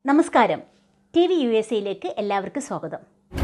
നമസ്കാരം T V U S എയിലേക്ക് എല്ലാവർക്കും സ്വാഗതം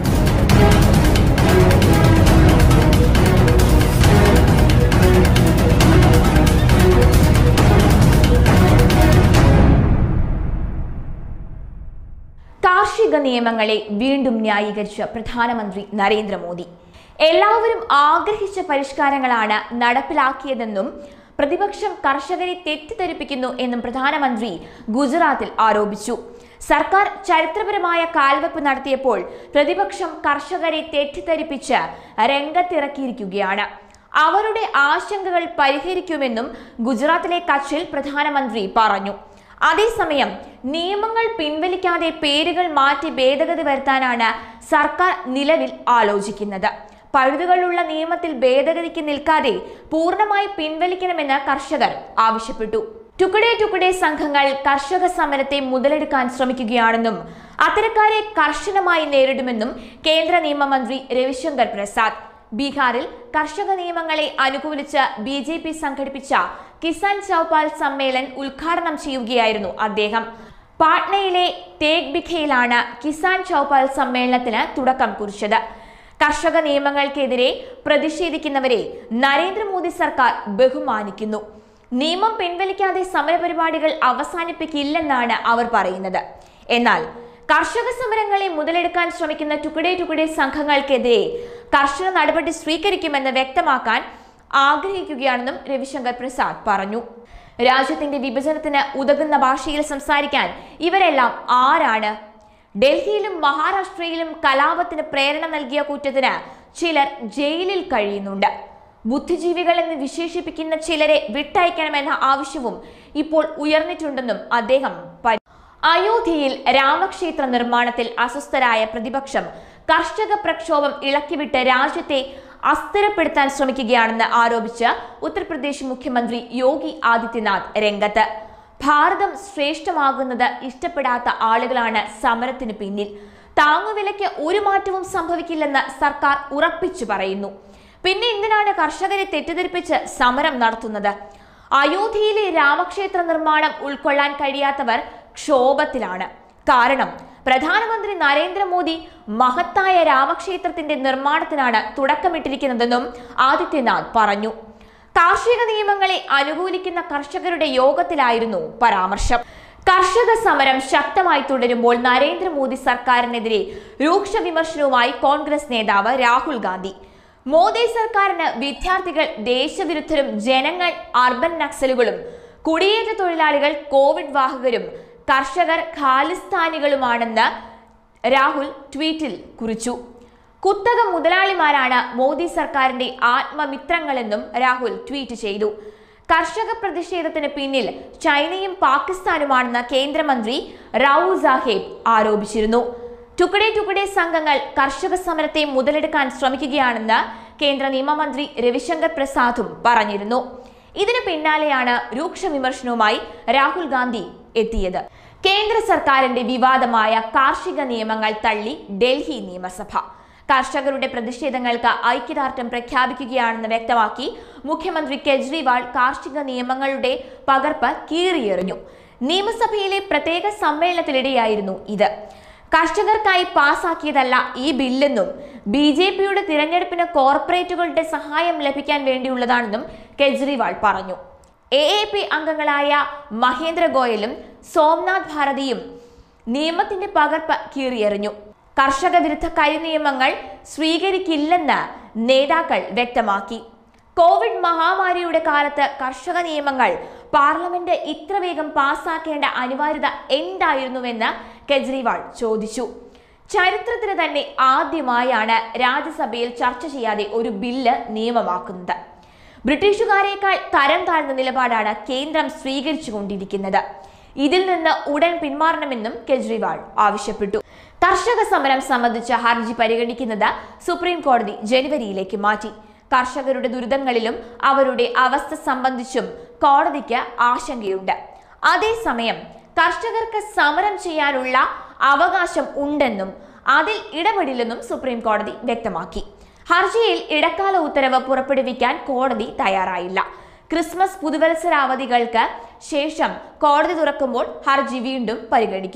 കാർഷിക നിയമങ്ങളെ വീണ്ടും ന്യായീകരിച്ച പ്രധാനമന്ത്രി നരേന്ദ്രമോദി എല്ലാവരും ആഗ്രഹിച്ച പരിഷ്കാരങ്ങളാണ് നടപ്പിലാക്കിയതെന്നും പ്രതിപക്ഷം കർഷകരെ തെറ്റിദ്ധരിപ്പിക്കുന്നു എന്നും പ്രധാനമന്ത്രി ഗുജറാത്തിൽ ആരോപിച്ചു സർക്കാർ ചരിത്രപരമായ കാൽവെപ്പ് നടത്തിയപ്പോൾ പ്രതിപക്ഷം കർഷകരെ തെറ്റിദ്ധരിപ്പിച്ച് രംഗത്തിറക്കിയിരിക്കുകയാണ് അവരുടെ ആശങ്കകൾ പരിഹരിക്കുമെന്നും ഗുജറാത്തിലെ കച്ചിൽ പ്രധാനമന്ത്രി പറഞ്ഞു അതേസമയം നിയമങ്ങൾ പിൻവലിക്കാതെ പേരുകൾ മാറ്റി ഭേദഗതി വരുത്താനാണ് സർക്കാർ നിലവിൽ ആലോചിക്കുന്നത് പഴുതുകളുള്ള നിയമത്തിൽ ഭേദഗതിക്ക് നിൽക്കാതെ പൂർണ്ണമായി പിൻവലിക്കണമെന്ന് കർഷകർ ആവശ്യപ്പെട്ടു ടുക്കഡേ ടുക്കഡേ സംഘങ്ങൾ കർഷക സമരത്തെ മുതലെടുക്കാൻ ശ്രമിക്കുകയാണെന്നും അത്തരക്കാരെ കർശനമായി നേരിടുമെന്നും കേന്ദ്ര നിയമമന്ത്രി രവിശങ്കർ പ്രസാദ് ബീഹാറിൽ കർഷക നിയമങ്ങളെ അനുകൂലിച്ച് ബി ജെ പി സംഘടിപ്പിച്ച കിസാൻ ചൌപാൽ സമ്മേളൻ ഉദ്ഘാടനം ചെയ്യുകയായിരുന്നു അദ്ദേഹം പാട്നയിലെ തേഗ് ബിഖയിലാണ് കിസാൻ ചൌപാൽ സമ്മേളനത്തിന് തുടക്കം കുറിച്ചത് കർഷക നിയമങ്ങൾക്കെതിരെ പ്രതിഷേധിക്കുന്നവരെ നരേന്ദ്രമോദി സർക്കാർ ബഹുമാനിക്കുന്നു നിയമം പിൻവലിക്കാതെ സമരപരിപാടികൾ അവസാനിപ്പിക്കില്ലെന്നാണ് അവർ പറയുന്നത് എന്നാൽ കർഷക സമരങ്ങളെ മുതലെടുക്കാൻ ശ്രമിക്കുന്ന ടുക്കഡേ ടുക്കഡേ സംഘങ്ങൾക്കെതിരെ കർശന നടപടി സ്വീകരിക്കുമെന്ന് വ്യക്തമാക്കാൻ ആഗ്രഹിക്കുകയാണെന്നും രവിശങ്കർ പ്രസാദ് പറഞ്ഞു രാജ്യത്തിന്റെ വിഭജനത്തിന് ഉതകുന്ന ഭാഷയിൽ സംസാരിക്കാൻ ഇവരെല്ലാം ആരാണ് ഡൽഹിയിലും മഹാരാഷ്ട്രയിലും കലാപത്തിന് പ്രേരണ നൽകിയ കുറ്റത്തിന് ചിലർ ജയിലിൽ കഴിയുന്നുണ്ട് ബുദ്ധിജീവികൾ എന്ന് വിശേഷിപ്പിക്കുന്ന ചിലരെ വിട്ടയക്കണമെന്ന ആവശ്യവും ഇപ്പോൾ ഉയർന്നിട്ടുണ്ടെന്നും അദ്ദേഹം പരി- അയോധ്യയിൽ രാമക്ഷേത്ര നിർമ്മാണത്തിൽ അസ്വസ്ഥരായ പ്രതിപക്ഷം കർഷക പ്രക്ഷോഭം ഇളക്കിവിട്ട് രാജ്യത്തെ അസ്ഥിരപ്പെടുത്താൻ ശ്രമിക്കുകയാണെന്ന് ആരോപിച്ച് ഉത്തർപ്രദേശ് മുഖ്യമന്ത്രി യോഗി ആദിത്യനാഥ് രംഗത്ത് ഭാരതം ശ്രേഷ്ഠമാകുന്നത് ഇഷ്ടപ്പെടാത്ത ആളുകളാണ് സമരത്തിന് പിന്നിൽ താങ്ങുവിലയ്ക്ക് ഒരു മാറ്റവും സംഭവിക്കില്ലെന്ന് സർക്കാർ ഉറപ്പിച്ചു പറയുന്നു പിന്നെ എന്തിനാണ് കർഷകരെ തെറ്റിദ്ധരിപ്പിച്ച് സമരം നടത്തുന്നത് അയോധ്യയിലെ രാമക്ഷേത്ര നിർമ്മാണം ഉൾക്കൊള്ളാൻ കഴിയാത്തവർ ക്ഷോഭത്തിലാണ് കാരണം പ്രധാനമന്ത്രി നരേന്ദ്രമോദി മഹത്തായ രാമക്ഷേത്രത്തിന്റെ നിർമ്മാണത്തിനാണ് തുടക്കമിട്ടിരിക്കുന്നതെന്നും ആദിത്യനാഥ് പറഞ്ഞു കാർഷിക നിയമങ്ങളെ അനുകൂലിക്കുന്ന കർഷകരുടെ യോഗത്തിലായിരുന്നു പരാമർശം കർഷക സമരം ശക്തമായി തുടരുമ്പോൾ നരേന്ദ്രമോദി സർക്കാരിനെതിരെ രൂക്ഷ വിമർശനവുമായി കോൺഗ്രസ് നേതാവ് രാഹുൽ ഗാന്ധി മോദി സർക്കാരിന് വിദ്യാർത്ഥികൾ ദേശവിരുദ്ധരും ജനങ്ങൾ അർബൻ നക്സലുകളും കുടിയേറ്റ തൊഴിലാളികൾ കോവിഡ് വാഹകരും കർഷകർ ഖാലിസ്ഥാനികളുമാണെന്ന് രാഹുൽ ട്വീറ്റിൽ കുറിച്ചു കുത്തക മുതലാളിമാരാണ് മോദി സർക്കാരിന്റെ ആത്മമിത്രങ്ങളെന്നും രാഹുൽ ട്വീറ്റ് ചെയ്തു കർഷക പ്രതിഷേധത്തിന് പിന്നിൽ ചൈനയും പാകിസ്ഥാനുമാണെന്ന് കേന്ദ്രമന്ത്രി റാവു സാഹേബ് ആരോപിച്ചിരുന്നു ടുക്കഡേ ടുക്കഡേ സംഘങ്ങൾ കർഷക സമരത്തെ മുതലെടുക്കാൻ ശ്രമിക്കുകയാണെന്ന് കേന്ദ്ര നിയമമന്ത്രി രവിശങ്കർ പ്രസാദും പറഞ്ഞിരുന്നു ഇതിന് പിന്നാലെയാണ് രൂക്ഷ വിമർശനവുമായി രാഹുൽ ഗാന്ധി എത്തിയത് കേന്ദ്ര സർക്കാരിന്റെ വിവാദമായ കാർഷിക നിയമങ്ങൾ തള്ളി ഡൽഹി നിയമസഭ കർഷകരുടെ പ്രതിഷേധങ്ങൾക്ക് ഐക്യദാർഢ്യം പ്രഖ്യാപിക്കുകയാണെന്ന് വ്യക്തമാക്കി മുഖ്യമന്ത്രി കെജ്രിവാൾ കാർഷിക നിയമങ്ങളുടെ പകർപ്പ് കീറിയെറിഞ്ഞു നിയമസഭയിലെ പ്രത്യേക സമ്മേളനത്തിനിടെയായിരുന്നു ഇത് കർഷകർക്കായി പാസാക്കിയതല്ല ഈ ബില്ലെന്നും ബി ജെ പിയുടെ തിരഞ്ഞെടുപ്പിന് കോർപ്പറേറ്റുകളുടെ സഹായം ലഭിക്കാൻ വേണ്ടിയുള്ളതാണെന്നും കെജ്രിവാൾ പറഞ്ഞു എ എ പി അംഗങ്ങളായ മഹേന്ദ്ര ഗോയലും സോംനാഥ് ഭാരതിയും നിയമത്തിന്റെ പകർപ്പ് കീറിയെറിഞ്ഞു കർഷക വിരുദ്ധ കരിനിയമങ്ങൾ സ്വീകരിക്കില്ലെന്ന് നേതാക്കൾ വ്യക്തമാക്കി കോവിഡ് മഹാമാരിയുടെ കാലത്ത് കർഷക നിയമങ്ങൾ പാർലമെന്റ് ഇത്ര വേഗം പാസാക്കേണ്ട അനിവാര്യത എന്തായിരുന്നുവെന്ന് കെജ്രിവാൾ ചോദിച്ചു ചരിത്രത്തിന് തന്നെ ആദ്യമായാണ് രാജ്യസഭയിൽ ചർച്ച ചെയ്യാതെ ഒരു ബില്ല് നിയമമാക്കുന്നത് ബ്രിട്ടീഷുകാരേക്കാൾ തരം താഴ്ന്ന നിലപാടാണ് കേന്ദ്രം സ്വീകരിച്ചുകൊണ്ടിരിക്കുന്നത് ഇതിൽ നിന്ന് ഉടൻ പിന്മാറണമെന്നും കെജ്രിവാൾ ആവശ്യപ്പെട്ടു കർഷക സമരം സംബന്ധിച്ച ഹർജി പരിഗണിക്കുന്നത് സുപ്രീം കോടതി ജനുവരിയിലേക്ക് മാറ്റി കർഷകരുടെ ദുരിതങ്ങളിലും അവരുടെ അവസ്ഥ സംബന്ധിച്ചും കോടതിക്ക് ആശങ്കയുണ്ട് അതേസമയം കർഷകർക്ക് സമരം ചെയ്യാനുള്ള അവകാശം ഉണ്ടെന്നും അതിൽ ഇടപെടില്ലെന്നും സുപ്രീം കോടതി വ്യക്തമാക്കി ഹർജിയിൽ ഇടക്കാല ഉത്തരവ് പുറപ്പെടുവിക്കാൻ കോടതി തയ്യാറായില്ല ക്രിസ്മസ് പുതുവത്സരാവധികൾക്ക് ശേഷം കോടതി തുറക്കുമ്പോൾ ഹർജി വീണ്ടും പരിഗണിക്കും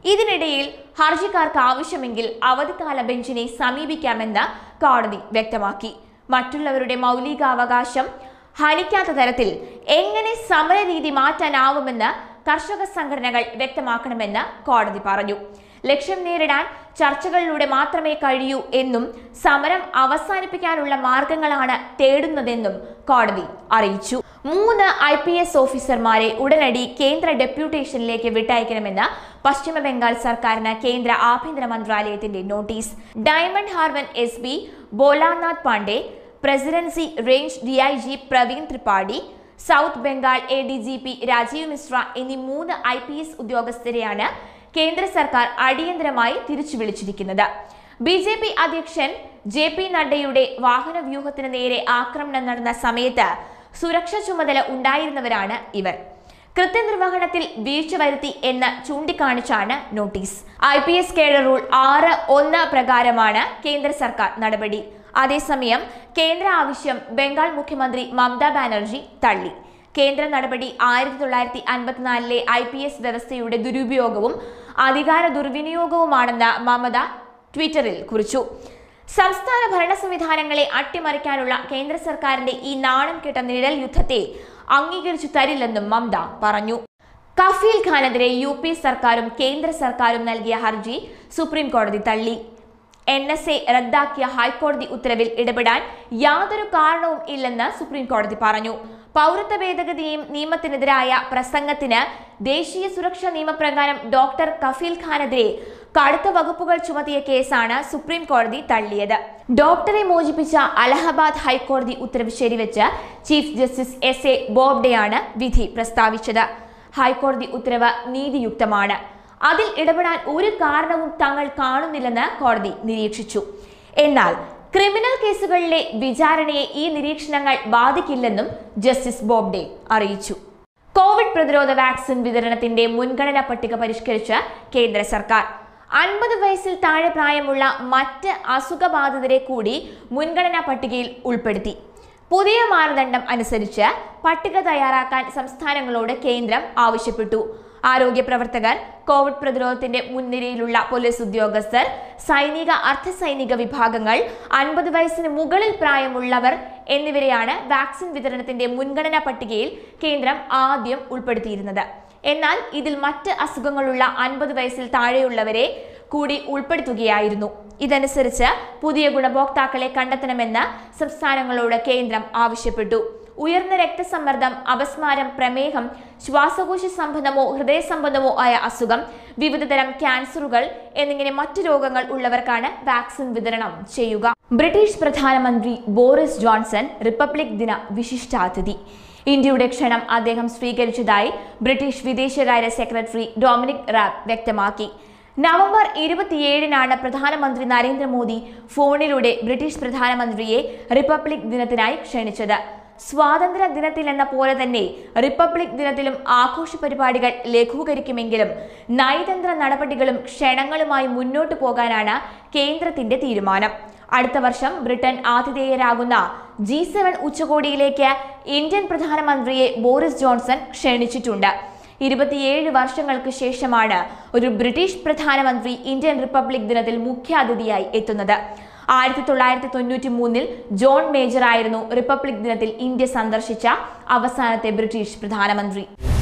ഇതിനിടയിൽ ഹർജിക്കാർക്ക് ആവശ്യമെങ്കിൽ അവധിക്കാല ബെഞ്ചിനെ സമീപിക്കാമെന്ന് കോടതി വ്യക്തമാക്കി മറ്റുള്ളവരുടെ മൗലികാവകാശം ഹനിക്കാത്ത തരത്തിൽ എങ്ങനെ സമരരീതി മാറ്റാനാവുമെന്ന് കർഷക സംഘടനകൾ വ്യക്തമാക്കണമെന്ന് കോടതി പറഞ്ഞു ലക്ഷ്യം നേരിടാൻ ചർച്ചകളിലൂടെ മാത്രമേ കഴിയൂ എന്നും സമരം അവസാനിപ്പിക്കാനുള്ള മാർഗങ്ങളാണ് തേടുന്നതെന്നും കോടതി അറിയിച്ചു മൂന്ന് ഐ പി എസ് ഓഫീസർമാരെ ഉടനടി കേന്ദ്ര ഡെപ്യൂട്ടേഷനിലേക്ക് വിട്ടയക്കണമെന്ന് പശ്ചിമ ബംഗാൾ സർക്കാരിന് കേന്ദ്ര ആഭ്യന്തര മന്ത്രാലയത്തിന്റെ notice Diamond Harbour S P Bholanath Pandey presidency range D I G Praveen Tripathi south Bengal A D G P Rajeev Mishra എന്നീ മൂന്ന് ഐ പി എസ് ഉദ്യോഗസ്ഥരെയാണ് കേന്ദ്ര സർക്കാർ അടിയന്തരമായി തിരിച്ചു വിളിച്ചിരിക്കുന്നത് ബി ജെ പി അധ്യക്ഷൻ ജെ പി നഡ്ഡയുടെ വാഹന വ്യൂഹത്തിന് നേരെ ആക്രമണം നടന്ന സമയത്ത് സുരക്ഷാ ചുമതല ഉണ്ടായിരുന്നവരാണ് ഇവർ കൃത്യനിർവഹണത്തിൽ വീഴ്ച വരുത്തി എന്ന് ചൂണ്ടിക്കാണിച്ചാണ് notice I P S cadre rule ആറ് ഒന്ന് പ്രകാരമാണ് കേന്ദ്ര സർക്കാർ നടപടി അതേസമയം കേന്ദ്ര ആവശ്യം ബംഗാൾ മുഖ്യമന്ത്രി മമതാ ബാനർജി തള്ളി കേന്ദ്ര നടപടി ആയിരത്തി തൊള്ളായിരത്തി അൻപത്തിനാലിലെ ഐ പി എസ് വ്യവസ്ഥയുടെ ദുരുപയോഗവും അധികാര ദുർവിനിയോഗവുമാണെന്ന് മമത ട്വിറ്ററിൽ കുറിച്ചു സംസ്ഥാന ഭരണ സംവിധാനങ്ങളെ അട്ടിമറിക്കാനുള്ള കേന്ദ്ര സർക്കാരിന്റെ ഈ നാണം കെട്ട നിഴൽ യുദ്ധത്തെ അംഗീകരിച്ചു തരില്ലെന്നും മമത പറഞ്ഞു കഫീൽ ഖാനെതിരെ യു പി സർക്കാരും കേന്ദ്ര സർക്കാരും നൽകിയ ഹർജി സുപ്രീം കോടതി തള്ളി എൻ എസ് എ റദ്ദാക്കിയ ഹൈക്കോടതി ഉത്തരവിൽ ഇടപെടാൻ യാതൊരു കാരണവും ഇല്ലെന്ന് സുപ്രീം കോടതി പറഞ്ഞു പൗരത്വ ഭേദഗതി നിയമത്തിനെതിരായ പ്രസംഗത്തിന് ദേശീയ സുരക്ഷാ നിയമപ്രകാരം ഡോക്ടർ കഫീൽ ഖാനെതിരെ കടുത്ത വകുപ്പുകൾ ചുമത്തിയ കേസാണ് സുപ്രീം കോടതി തള്ളിയത് ഡോക്ടറെ മോചിപ്പിച്ച അലഹബാദ് ഹൈക്കോടതി ഉത്തരവ് ശരിവെച്ച് ചീഫ് ജസ്റ്റിസ് എസ് എ ബോബ്ഡെയാണ് വിധി പ്രസ്താവിച്ചത് ഹൈക്കോടതി ഉത്തരവ് നീതിയുക്തമാണ് അതിൽ ഇടപെടാൻ ഒരു കാരണവും തങ്ങൾ കാണുന്നില്ലെന്ന് കോടതി നിരീക്ഷിച്ചു എന്നാൽ ക്രിമിനൽ കേസുകളിലെ വിചാരണയെ ഈ നിരീക്ഷണങ്ങൾ ബാധിക്കില്ലെന്നും ജസ്റ്റിസ് ബോബ്ഡെ അറിയിച്ചു കോവിഡ് പ്രതിരോധ വാക്സിൻ വിതരണത്തിന്റെ മുൻഗണനാ പട്ടിക പരിഷ്കരിച്ച് കേന്ദ്ര സർക്കാർ അൻപത് വയസ്സിൽ താഴെ പ്രായമുള്ള മറ്റ് അസുഖബാധിതരെ കൂടി മുൻഗണനാ പട്ടികയിൽ ഉൾപ്പെടുത്തി പുതിയ മാനദണ്ഡം അനുസരിച്ച് പട്ടിക തയ്യാറാക്കാൻ സംസ്ഥാനങ്ങളോട് കേന്ദ്രം ആവശ്യപ്പെട്ടു ആരോഗ്യ പ്രവർത്തകർ കോവിഡ് പ്രതിരോധത്തിന്റെ മുൻനിരയിലുള്ള പോലീസ് ഉദ്യോഗസ്ഥർ സൈനിക അർദ്ധസൈനിക വിഭാഗങ്ങൾ അൻപത് വയസ്സിന് മുകളിൽ പ്രായമുള്ളവർ എന്നിവരെയാണ് വാക്സിൻ വിതരണത്തിന്റെ മുൻഗണനാ പട്ടികയിൽ കേന്ദ്രം ആദ്യം ഉൾപ്പെടുത്തിയിരുന്നത് എന്നാൽ ഇതിൽ മറ്റ് അസുഖങ്ങളുള്ള അൻപത് വയസ്സിൽ താഴെയുള്ളവരെ കൂടി ഉൾപ്പെടുത്തുകയായിരുന്നു ഇതനുസരിച്ച് പുതിയ ഗുണഭോക്താക്കളെ കണ്ടെത്തണമെന്ന് സംസ്ഥാനങ്ങളോട് കേന്ദ്രം ആവശ്യപ്പെട്ടു ഉയർന്ന രക്തസമ്മർദ്ദം അപസ്മാരം പ്രമേഹം ശ്വാസകോശ സംബന്ധമോ ഹൃദയ സംബന്ധമോ ആയ അസുഖം വിവിധതരം ക്യാൻസറുകൾ എന്നിങ്ങനെ മറ്റു രോഗങ്ങൾ ഉള്ളവർക്കാണ് വാക്സിൻ വിതരണം ചെയ്യുക ബ്രിട്ടീഷ് പ്രധാനമന്ത്രി ബോറിസ് ജോൺസൺ റിപ്പബ്ലിക് ദിന വിശിഷ്ടാതിഥി ഇന്ത്യയുടെ ക്ഷണം അദ്ദേഹം സ്വീകരിച്ചതായി ബ്രിട്ടീഷ് വിദേശകാര്യ സെക്രട്ടറി ഡൊമിനിക് റാബ് വ്യക്തമാക്കി നവംബർ ഇരുപത്തിയേഴിനാണ് പ്രധാനമന്ത്രി നരേന്ദ്രമോദി ഫോണിലൂടെ ബ്രിട്ടീഷ് പ്രധാനമന്ത്രിയെ റിപ്പബ്ലിക് ദിനത്തിനായി ക്ഷണിച്ചത് സ്വാതന്ത്ര്യ ദിനത്തിൽ എന്ന പോലെ തന്നെ റിപ്പബ്ലിക് ദിനത്തിലും ആഘോഷ പരിപാടികൾ ലഘൂകരിക്കുമെങ്കിലും നയതന്ത്ര നടപടികളും ക്ഷണങ്ങളുമായി മുന്നോട്ടു പോകാനാണ് കേന്ദ്രത്തിന്റെ തീരുമാനം അടുത്ത വർഷം ബ്രിട്ടൻ ആതിഥേയരാകുന്ന ജി സെവൻ ഉച്ചകോടിയിലേക്ക് ഇന്ത്യൻ പ്രധാനമന്ത്രിയെ ബോറിസ് ജോൺസൺ ക്ഷണിച്ചിട്ടുണ്ട് ഇരുപത്തിയേഴ് വർഷങ്ങൾക്ക് ശേഷമാണ് ഒരു ബ്രിട്ടീഷ് പ്രധാനമന്ത്രി ഇന്ത്യൻ റിപ്പബ്ലിക് ദിനത്തിൽ മുഖ്യാതിഥിയായി എത്തുന്നത് ആയിരത്തി തൊള്ളായിരത്തി തൊണ്ണൂറ്റി മൂന്നിൽ ജോൺ മേജർ ആയിരുന്നു റിപ്പബ്ലിക് ദിനത്തിൽ ഇന്ത്യ സന്ദർശിച്ച അവസാനത്തെ ബ്രിട്ടീഷ് പ്രധാനമന്ത്രി